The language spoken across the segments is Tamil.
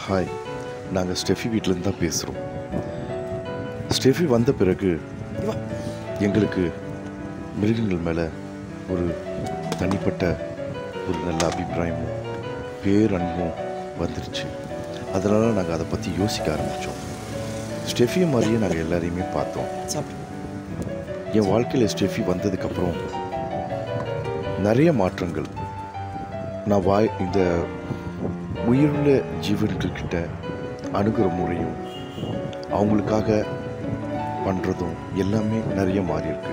ஹாய் நாங்கள் ஸ்டெஃபி வீட்டிலேருந்து தான் பேசுகிறோம் ஸ்டெஃபி வந்த பிறகு எங்களுக்கு மிருகங்கள் மேலே ஒரு தனிப்பட்ட ஒரு நல்ல அபிப்பிராயமும் பேரன்பும் வந்துருச்சு அதனால் நாங்கள் அதை பற்றி யோசிக்க ஆரம்பித்தோம் ஸ்டெஃபியை மாதிரியே நாங்கள் எல்லாரையுமே பார்த்தோம் சாப்பிடு என் வாழ்க்கையில் ஸ்டெஃபி வந்ததுக்கப்புறம் நிறைய மாற்றங்கள் நான் வாய் இந்த உயிருள்ள ஜீவன்கள் கிட்ட அணுகிற முறையும் அவங்களுக்காக பண்ணுறதும் எல்லாமே நிறைய மாறி இருக்கு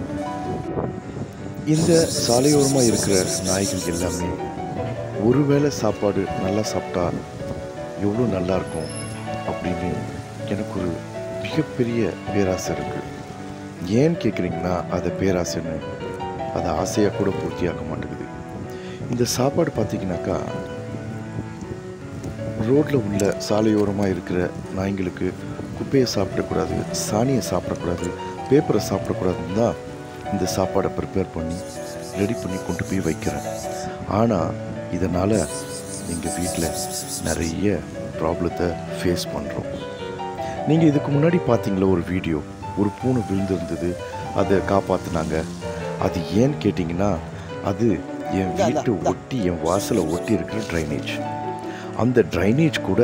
இந்த சாலையோரமாக இருக்கிற நாய்கள் எல்லாமே ஒருவேளை சாப்பாடு நல்லா சாப்பிட்டா எவ்வளோ நல்லா இருக்கும் அப்படின்னு எனக்கு ஒரு மிகப்பெரிய பேராசை இருக்குது ஏன்னு கேட்குறீங்கன்னா அதை பேராசைன்னு அதை ஆசையாக கூட பூர்த்தியாக்க மாட்டேங்குது இந்த சாப்பாடு பார்த்தீங்கன்னாக்கா ரோட்டில் உள்ள சாலையோரமாக இருக்கிற நாய்ங்களுக்கு குப்பையை சாப்பிடக்கூடாது சாணியை சாப்பிடக்கூடாது பேப்பரை சாப்பிடக்கூடாதுன்னு தான் இந்த சாப்பாடை ப்ரிப்பேர் பண்ணி ரெடி பண்ணி கொண்டு போய் வைக்கிறேன் ஆனால் இதனால் எங்கள் வீட்டில் நிறைய ப்ராப்ளத்தை ஃபேஸ் பண்ணுறோம் நீங்கள் இதுக்கு முன்னாடி பார்த்தீங்களா ஒரு வீடியோ ஒரு பூனை விழுந்திருந்தது அதை காப்பாற்றினாங்க அது ஏன்னு கேட்டிங்கன்னா அது என் வீட்டை ஒட்டி என் வாசலை ஒட்டி இருக்கிற ட்ரைனேஜ் அந்த ட்ரைனேஜ் கூட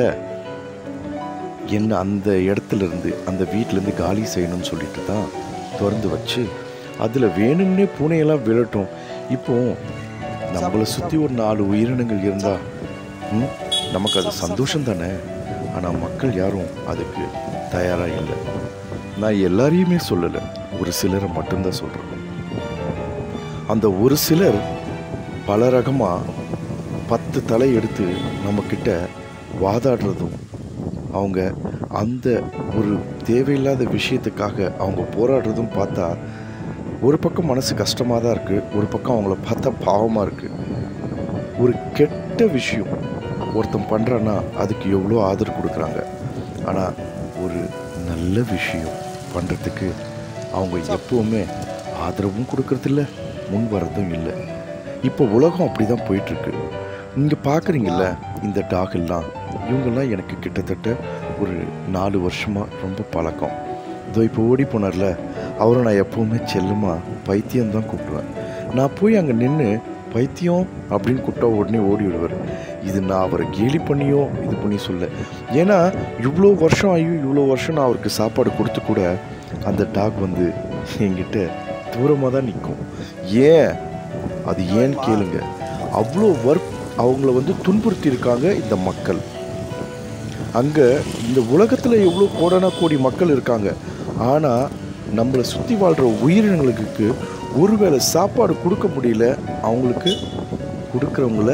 என்ன அந்த இடத்துல இருந்து அந்த வீட்டிலேருந்து காலி செய்யணும்னு சொல்லிட்டு தான் திறந்து வச்சு அதில் வேணும்னே பூனையெல்லாம் விழட்டும் இப்போ நம்மளை சுற்றி ஒரு நாலு உயிரினங்கள் இருந்தால் ம், நமக்கு அது சந்தோஷம் தானே ஆனால் மக்கள் யாரும் அதுக்கு தயாராக இல்லை நான் எல்லாரையுமே சொல்லலை ஒரு சிலரை மட்டும்தான் சொல்கிறேன் அந்த ஒரு சிலர் பல ரகமாக பத்து தலை எடுத்து நம்மக்கிட்ட வாதாடுறதும் அவங்க அந்த ஒரு தேவையில்லாத விஷயத்துக்காக அவங்க போராடுறதும் பார்த்தா ஒரு பக்கம் மனசு கஷ்டமாக தான் இருக்குது ஒரு பக்கம் அவங்கள பார்த்தா பாவமாக இருக்குது ஒரு கெட்ட விஷயம் ஒருத்தன் பண்ணுறான்னா அதுக்கு எவ்வளோ ஆதரவு கொடுக்குறாங்க ஆனால் ஒரு நல்ல விஷயம் பண்ணுறதுக்கு அவங்க எப்போவுமே ஆதரவும் கொடுக்கறதில்ல முன் வரதும் இல்லை இப்போ உலகம் அப்படி தான் போயிட்டுருக்கு நீங்கள் பார்க்குறீங்கல்ல இந்த டாக் எல்லாம் இவங்கெல்லாம் எனக்கு கிட்டத்தட்ட ஒரு நாலு வருஷமாக ரொம்ப பழக்கம் இதோ இப்போ ஓடி போனார்ல அவரை நான் எப்போவுமே செல்லமாக பைத்தியம் தான் கூப்பிடுவேன் நான் போய் அங்கே நின்று பைத்தியம் அப்படின்னு கூப்பிட்டா உடனே ஓடி விடுவார் இது நான் அவரை கேலி பண்ணியோ இது பண்ணி சொல்ல ஏன்னா இவ்வளோ வருஷம் ஆகியும் இவ்வளோ வருஷம் நான் அவருக்கு சாப்பாடு கொடுத்து கூட அந்த டாக் வந்து என்கிட்ட தூரமாக தான் நிற்கும் ஏன் அது ஏன்னு கேளுங்க அவ்வளோ ஒர்க் அவங்கள வந்து துன்புறுத்தி இருக்காங்க இந்த மக்கள் அங்கே இந்த உலகத்தில் எவ்வளோ கோடான கோடி மக்கள் இருக்காங்க ஆனால் நம்மளை சுற்றி வாழ்கிற உயிரினங்களுக்கு ஒருவேளை சாப்பாடு கொடுக்க முடியல அவங்களுக்கு கொடுக்குறவங்கள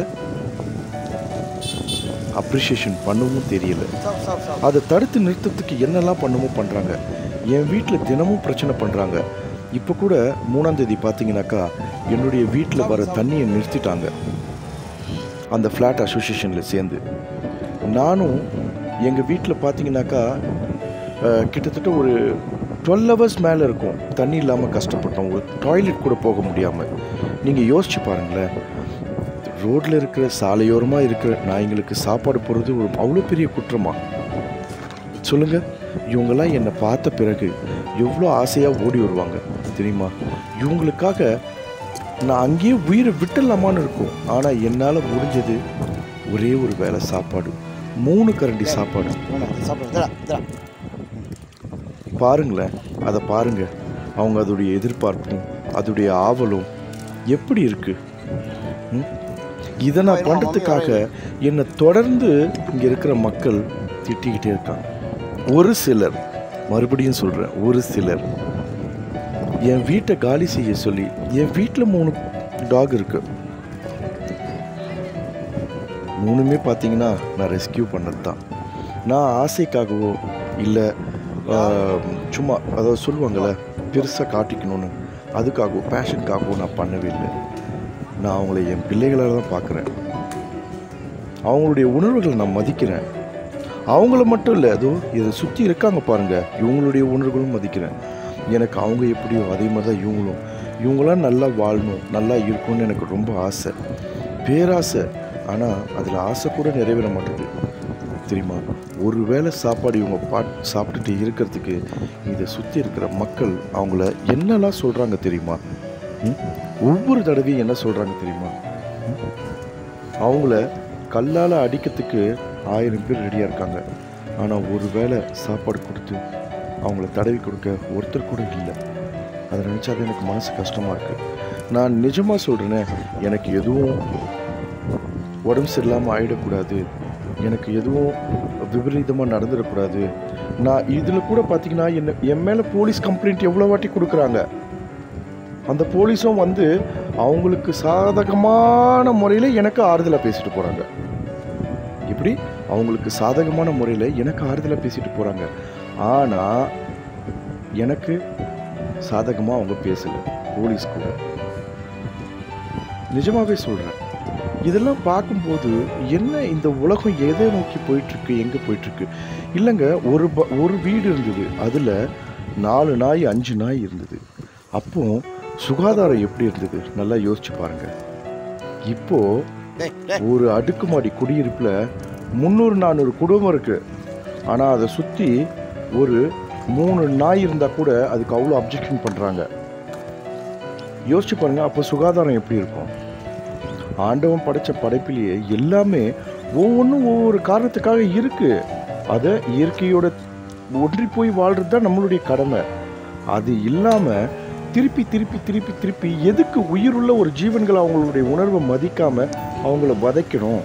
அப்ரிஷியேஷன் பண்ணவும் தெரியல சாப்பிடு சாப்பிடு சாப்பிடு அதை தடுத்து நிறுத்தத்துக்கு என்னெல்லாம் பண்ணமோ பண்ணுறாங்க என் வீட்டில் தினமும் பிரச்சனை பண்ணுறாங்க இப்போ கூட மூணாம் தேதி பார்த்தீங்கன்னாக்கா என்னுடைய வீட்டில் வர தண்ணியை நிறுத்திட்டாங்க அந்த ஃப்ளாட் அசோசியேஷனில் சேர்ந்து நானும் எங்கள் வீட்டில் பார்த்தீங்கன்னாக்கா அஹ், கிட்டத்தட்ட ஒரு டுவெல் ஹவர்ஸ் மேலே இருக்கும் தண்ணி இல்லாமல் கஷ்டப்பட்டோம் ஒரு டாய்லெட் கூட போக முடியாமல் நீங்கள் யோசிச்சு பாருங்களேன் ரோட்டில் இருக்கிற சாலையோரமாக இருக்கிற நாய்ங்களுக்கு சாப்பாடு போடுறது ஒரு அவ்வளோ பெரிய குற்றமா சொல்லுங்க இவங்கெல்லாம் என்னை பார்த்த பிறகு எவ்வளோ ஆசையாக ஓடி வருவாங்க தெரியுமா இவங்களுக்காக நான் அங்கேயே உயிரை விட்டுடலாமான்னு இருக்கும் ஆனால் என்னால் முடிஞ்சது ஒரே ஒரு வேளை சாப்பாடு மூணு கரண்டி சாப்பாடு வேணாம், சாப்பிடு இதடா இதடா பாருங்களேன் அதை பாருங்க அவங்க அதோடைய எதிர்பார்ப்பும் அதோடைய ஆவலும் எப்படி இருக்கு ம்? இதை நான் பண்ணுறதுக்காக என்னை தொடர்ந்து இங்கே இருக்கிற மக்கள் திட்டிக்கிட்டே இருக்காங்க ஒரு சிலர் மறுபடியும் சொல்கிறேன் ஒரு சிலர் என் வீட்டை காலி செய்ய சொல்லி என் வீட்டில் மூணு டாக் இருக்கு மூணுமே பார்த்தீங்கன்னா நான் ரெஸ்கியூ பண்ணது தான் நான் ஆசைக்காகவோ இல்லை சும்மா அதாவது சொல்லுவாங்கள்ல பெருசாக காட்டிக்கணும்னு அதுக்காகவோ பேஷனுக்காகவோ நான் பண்ணவே இல்லை நான் அவங்கள என் பிள்ளைகளாக தான் பார்க்குறேன் அவங்களுடைய உணர்வுகளை நான் மதிக்கிறேன் அவங்கள மட்டும் இல்லை அதோ இதை சுற்றி இருக்காங்க பாருங்க இவங்களுடைய உணர்வுகளும் மதிக்கிறேன் எனக்கு அவங்க எப்படியோ அதே மாதிரி தான் இவங்களும் இவங்களாம் நல்லா வாழணும் நல்லா இருக்கணும்னு எனக்கு ரொம்ப ஆசை பேராசை ஆனால் அதில் ஆசை கூட நிறைவேற மாட்டேது தெரியுமா ஒரு வேளை சாப்பாடு இவங்க பா சாப்பிட்டுட்டு இருக்கிறதுக்கு இதை சுற்றி இருக்கிற மக்கள் அவங்கள என்னெல்லாம் சொல்கிறாங்க தெரியுமா ம்? ஒவ்வொரு தடவையும் என்ன சொல்கிறாங்க தெரியுமா ம்? அவங்கள கல்லால் அடிக்கிறதுக்கு ஆயிரம் பேர் ரெடியாக இருக்காங்க ஆனால் ஒரு வேளை சாப்பாடு கொடுத்து அவங்கள தடவி கொடுக்க ஒருத்தர் கூட இல்லை அதை நினச்சா அது எனக்கு மனசு கஷ்டமாக இருக்குது நான் நிஜமாக சொல்கிறேனே எனக்கு எதுவும் உடம்பு சரியில்லாமல் ஆகிடக்கூடாது எனக்கு எதுவும் விபரீதமாக நடந்துடக்கூடாது நான் இதில் கூட பார்த்தீங்கன்னா என்ன என் மேலே போலீஸ் கம்ப்ளைண்ட் எவ்வளோ வாட்டி கொடுக்குறாங்க அந்த போலீஸும் வந்து அவங்களுக்கு சாதகமான முறையில் எனக்கு ஆறுதலாக பேசிட்டு போகிறாங்க இப்படி அவங்களுக்கு சாதகமான முறையில் எனக்கு ஆறுதலாக பேசிட்டு போகிறாங்க ஆனால் எனக்கு சாதகமாக அவங்க பேசலை போலீஸ் கூட நிஜமாவே சொல்கிறேன் இதெல்லாம் பார்க்கும்போது என்ன இந்த உலகம் எதை நோக்கி போயிட்டுருக்கு எங்கே போயிட்டுருக்கு இல்லைங்க ஒரு ப ஒரு வீடு இருந்தது அதில் நாலு நாய் அஞ்சு நாய் இருந்தது அப்போ சுகாதாரம் எப்படி இருந்தது நல்லா யோசிச்சு பாருங்க இப்போ டேய் டேய் ஒரு அடுக்குமாடி குடியிருப்பில் முந்நூறு நானூறு குடும்பம் இருக்கு ஆனால் அதை சுற்றி ஒரு மூணு நாய் இருந்தால் கூட அதுக்கு அவ்வளோ அப்ஜெக்ஷன் பண்ணுறாங்க யோசிச்சு பாருங்க அப்போ சுகாதாரம் எப்படி இருக்கும் ஆண்டவன் படைச்ச படைப்பிலேயே எல்லாமே ஒவ்வொன்றும் ஒவ்வொரு காரணத்துக்காக இருக்கு அதை இயற்கையோட ஒன்றி போய் வாழ்றது தான் நம்மளுடைய கடமை அது இல்லாமல் திருப்பி திருப்பி திருப்பி திருப்பி எதுக்கு உயிருள்ள ஒரு ஜீவன்களை அவங்களுடைய உணர்வை மதிக்காம அவங்கள வதைக்கணும்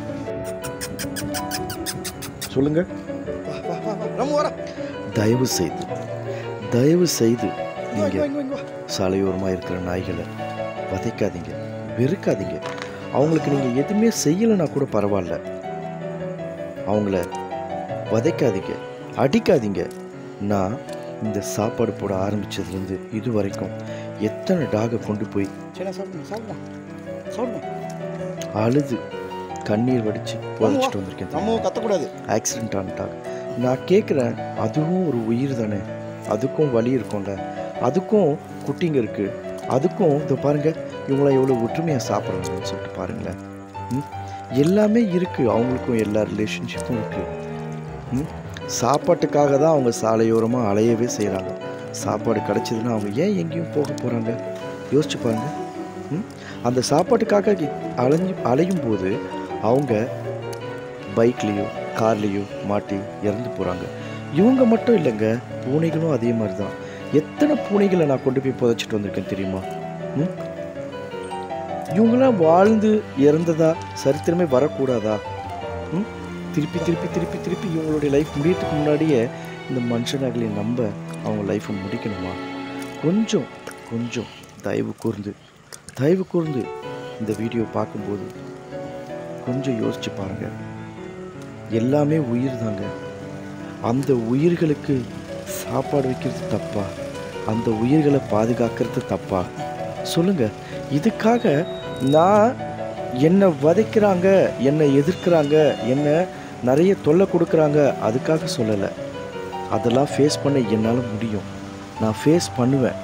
சொல்லுங்க வா வா வா வா நம்ம வர தயவு செய்து தயவு செய்து இங்க நீங்க இங்க இங்க வா சாலையோரமாக இருக்கிற நாய்களை வதைக்காதீங்க வெறுக்காதீங்க அவங்களுக்கு நீங்கள் எதுவுமே செய்யலைன்னா கூட பரவாயில்ல அவங்கள வதைக்காதீங்க அடிக்காதீங்க நான் இந்த சாப்பாடு போட ஆரம்பிச்சதுலேருந்து இது வரைக்கும் எத்தனை டாகை கொண்டு போய் சரி சாப்பிடுங்க சாப்பிடுங்க சாப்பிடுங்க அழுது கண்ணீர் வடித்து புதைச்சிட்டு வந்திருக்கேன் தெரியுமா? நம்ம கத்தக்கூடாது ஆக்சிடென்ட் ஆனிட்டாங்க நான் கேட்குறேன் அதுவும் ஒரு உயிர் தானே அதுக்கும் வலி இருக்கும்ல அதுக்கும் குட்டிங்க இருக்குது அதுக்கும் இதோ பாருங்க இவங்களாம் எவ்வளோ ஒற்றுமையாக சாப்பிட்றாங்கன்னு சொல்லிட்டு பாருங்களேன் ம்? எல்லாமே இருக்குது அவங்களுக்கும் எல்லா ரிலேஷன்ஷிப்பும் இருக்குது ம்? சாப்பாட்டுக்காக தான் அவங்க சாலையோரமாக அலையவே செய்கிறாங்க சாப்பாடு கிடச்சிதுன்னா அவங்க ஏன் எங்கேயும் போக போகிறாங்க யோசிச்சு பாருங்க ம்? அந்த சாப்பாட்டுக்காக இ- அலைஞ்சு அலையும் போது அவங்க பைக்லேயோ கார்லேயோ மாட்டி இறந்து போகிறாங்க இவங்க மட்டும் இல்லைங்க பூனைகளும் அதே மாதிரி தான் எத்தனை பூனைகளை நான் கொண்டு போய் புதைச்சிட்டு வந்திருக்கேன் தெரியுமா ம்? இவங்களாம் வாழ்ந்து இறந்ததா சரித்திரமே வரக்கூடாதா ம்? திருப்பி திருப்பி திருப்பி திருப்பி இவங்களுடைய லைஃப் முடியறதுக்கு முன்னாடியே இந்த மனுஷனாகலே நம்ப அவங்க லைஃப்பை முடிக்கணுமா கொஞ்சம் கொஞ்சம் தயவு கூர்ந்து தயவு கூர்ந்து இந்த வீடியோ பார்க்கும்போது கொஞ்சம் யோசிச்சு பாருங்க எல்லாமே உயிர் தாங்க அந்த உயிர்களுக்கு சாப்பாடு வைக்கிறது தப்பா அந்த உயிர்களை பாதுகாக்கிறது தப்பா சொல்லுங்க இதுக்காக நான் என்னை வதைக்கிறாங்க என்னை எதிர்க்கிறாங்க என்னை நிறைய தொல்லை கொடுக்குறாங்க அதுக்காக சொல்லலை அதெல்லாம் ஃபேஸ் பண்ண என்னால் முடியும் நான் ஃபேஸ் பண்ணுவேன்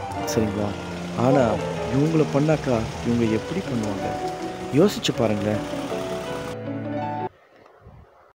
சரிங்களா ஆனால் இவங்கள பண்ணாக்கா இவங்க எப்படி பண்ணுவாங்க யோசிச்சு பாருங்களேன்